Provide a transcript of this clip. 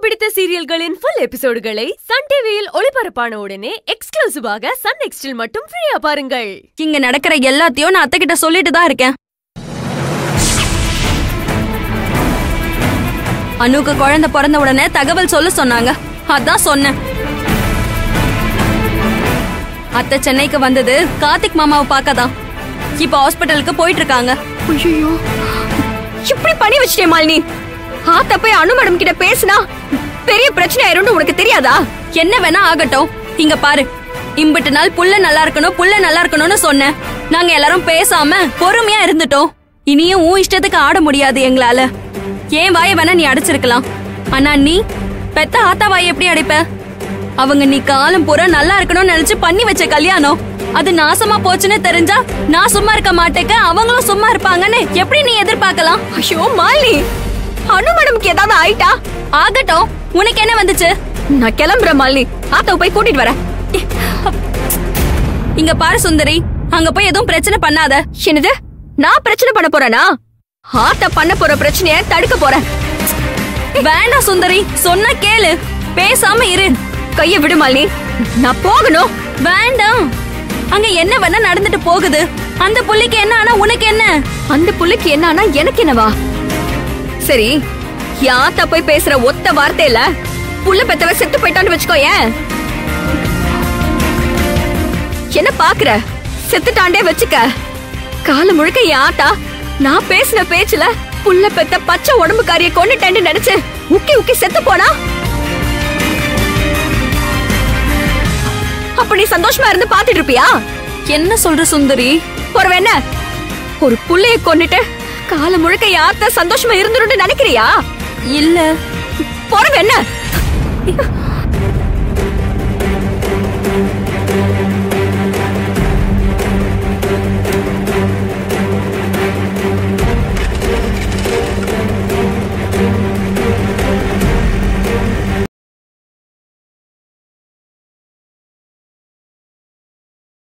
பிடித்த சீரியல்களின் full எபிசோடுகளை Sun டிவியில் ஒளிபரப்பான உடனே எக்ஸ்க்ளூசிவாக சன் நெக்ஸ்டில் மட்டும் ஃப்ரீயா பாருங்கள் இங்க நடக்கிற எல்லாத்தையும் நான் அத்தை கிட்ட சொல்லிட்டு தான் இருக்கேன் அனுக்கு குழந்தை பிறந்த உடனே தகவல் சொல்ல சொன்னாங்க அதான் சொன்னேன் அத்தை சென்னைக்கு வந்தது கார்த்திக் மாமாவை பார்க்கதான் இப்ப ஹாஸ்பிட்டலுக்கு போயிட்டு இருக்காங்க ஐயோ இப்படி பண்ணி வச்சிட்டே மாலினி ஆத்த போய் அனு மேடம் கிட்ட பேசினா பெரிய பிரச்சனை ஆயிரும்னு உனக்கு தெரியாதா என்ன வேணா ஆகட்டும் இங்க பாரு இம்பிட்டு நாள் புள்ள நல்லா இருக்கணும் புள்ள நல்லா இருக்கணும்னு சொன்னேன் நாங்க எல்லாரும் பேசாம பொறுமையா இருந்துட்டோம் இனியும் உன் இஷ்டத்துக்கு ஆட முடியாது எங்களால ஏன் வாயை வேணா நீ அடைச்சிருக்கலாம் ஆனா நீ பெத்த ஆத்தா வாயை எப்படி அடைப்ப அவங்க நீ காலம் பூரா நல்லா இருக்கணும்னு நினைச்சு பண்ணி வச்ச கல்யாணம் அது நாசமா போச்சுன்னு தெரிஞ்சா நான் சும்மா இருக்க மாட்டேக்க அவங்களும் சும்மா இருப்பாங்கன்னு எப்படி நீ எதிர்பார்க்கலாம் ஐயோ மாலினி அனு மேடம்க்கு ஏதாவது ஆயிட்டா ஆகட்டும் உனக்கு என்ன வந்துச்சு நான் கிளம்புறேன் மாலினி ஆத்தாவை போய் கூட்டிட்டு வரேன் இங்க பாரு சுந்தரி அங்க போய் எதுவும் பிரச்சனை பண்ணாத என்னது நான் பிரச்சனை பண்ண போறேனா ஆத்தா பண்ண போற பிரச்சனைய தடுக்க போறேன் வேண்டாம் சுந்தரி சொன்ன கேளு பேசாம இரு கைய விடு மாலினி நான் போகணும் வேண்டாம் அங்க என்ன வேணா நடந்துட்டு போகுது அந்த புள்ளிக்கு என்ன ஆனா உனக்கு என்ன அந்த புள்ளைக்கு என்ன ஆனா எனக்கு என்னவா சரி என் ஆத்தா போய் பேசுற ஒத்த வார்த்தையில புள்ள பெத்தவ செத்து போயிட்டான்னு வச்சுக்கோ ஏன் என்ன பாக்குற செத்துட்டாண்டே வச்சுக்க காலம் முழுக்க என் ஆத்தா நான் பேசின பேச்சுல புள்ள பெத்த பச்சை உடம்புக்காரிய கொண்டுட்டேன்னு நினைச்சு உக்கி உக்கி செத்து போனா அப்ப நீ சந்தோஷமா இருந்து பாத்துட்டு இருப்பியா என்ன சொல்ற சுந்தரி போறவ என்ன ஒரு புள்ளைய கொன்னுட்டு காலம் முழுக்க யார்த்த சந்தோஷமா இருந்துருன்னு நினைக்கிறியா இல்ல போறவ என்ன